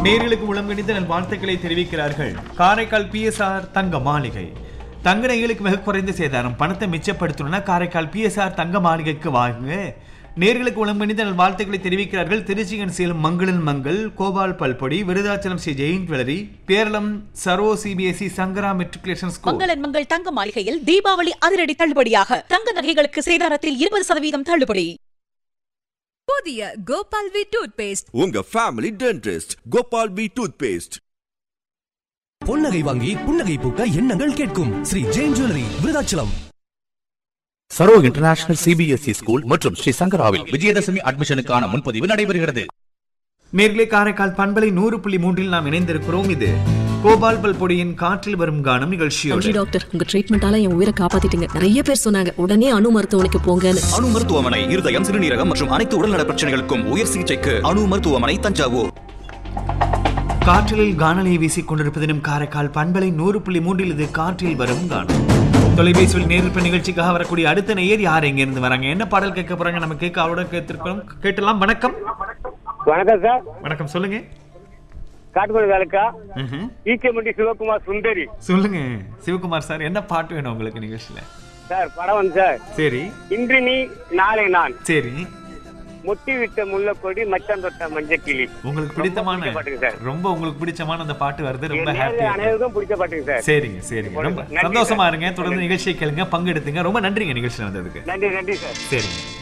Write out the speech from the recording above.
நேர்களுக்கு உளம்கணிந்த நல் வாழ்த்துக்களை தெரிவிக்கிறார்கள் காரைக்கால் பிஎஸ்ஆர் தங்க மாளிகை தங்க நகைகளுக்கு மிக குறைந்த சேதாரம் பணத்தை மிச்சப்படுத்தணும்னா காரைக்கால் பிஎஸ்ஆர் தங்க மாளிகைக்கு வாங்க நேர்களுக்கு உளம்கணிந்த நல் வாழ்த்துக்களை தெரிவிக்கிறார்கள் திருச்சிகன் சேலம் மங்களன் மங்கள் கோபால் பல்பொடி Virudhachalam Shri Jain jewellery Peralam Saro CBSE Sankara matriculation school மங்களன் மங்கள் தங்க மாளிகையில் தீபாவளி அதிரடி தள்ளுபடியாக தங்க நகைகளுக்கு சேதாரத்தில் இருபது சதவீதம் தள்ளுபடி புதிய கோபால் வி டூத் பேஸ்ட் உங்க family dentist Gopal B toothpaste பொன்னகை வாங்கி புன்னகை பூக்க எண்ணங்கள் கேட்கும் Shri Jain jewellery Virudhachalam Saro international CBSE school மற்றும் ஸ்ரீ சங்கராவில் விஜயதசமி அட்மிஷனுக்கான முன்பதிவு நடைபெறுகிறது நேர்களே காரைக்கால் பண்பலை நூறு புள்ளி மூன்றில் நாம் இணைந்திருக்கிறோம் இது கோபால் பல்பொடியின் காற்றில் வரும் கானம் நன்றி நிகழ்ச்சியோடு டாக்டர் உங்க ட்ரீட்மெண்டால என் உயிரை காப்பாத்திட்டீங்க நிறைய பேர் சொன்னாங்க உடனே அணு மருத்துவமனைக்கு போங்கன்னு அணு மருத்துவமனை இருதயம் சிறுநீரகம் மற்றும் அனைத்து உடல்நல பிரச்சனைகளுக்கும் உயர் சிகிச்சைக்கு அணு மருத்துவமனை தஞ்சாவூர் காற்றில் காணலை வீசிக் கொண்டிருப்பதினும் காரைக்கால் பண்பலை நூறு புள்ளி மூன்றில் இது காற்றில் வரும் கானம் தொலைபேசியில் நேரில் நிகழ்ச்சிக்காக வரக்கூடிய அடுத்த நேயர் யார் எங்க இருந்து வராங்க என்ன பாடல் கேட்க போறாங்க நம்ம கேட்க அவரோட கேட்டிருக்கிறோம் கேட்டலாம் வணக்கம் வணக்கம் சார் வணக்கம் சொல்லுங்க காட்டுக்குடி வேலைக்கா ம்ஹும். ஈச்சமண்டி சிவகுமார் சுந்தரி சொல்லுங்க சிவகுமார் சார் என்ன பாட்டு வேணும் உங்களுக்கு நிகழ்ச்சியில சார் படம் வந்து சார் சரி இன்று நீ நாளை நான் சரி முட்டி விட்ட முள்ளக்கொடி மச்சான் தொட்ட மஞ்சக்கிளி உங்களுக்கு ரொம்ப பிடித்தமான பிடிச்ச பாட்டுங்க சார். ரொம்ப உங்களுக்கு பிடிச்சமான அந்த பாட்டு வருது ரொம்ப என் நேர்ல ஹாப்பியா அனைவருக்கும் பிடிச்ச பாட்டுங்க சார் சரிங்க சரிங்க ரொம்ப நன்றி சந்தோஷமா சார். இருங்க தொடர்ந்து நிகழ்ச்சியை கேளுங்க பங்கெடுத்துங்க ரொம்ப நன்றிங்க நிகழ்ச்சி வந்ததுக்கு நன்றி நன்றி சார் சரிங்க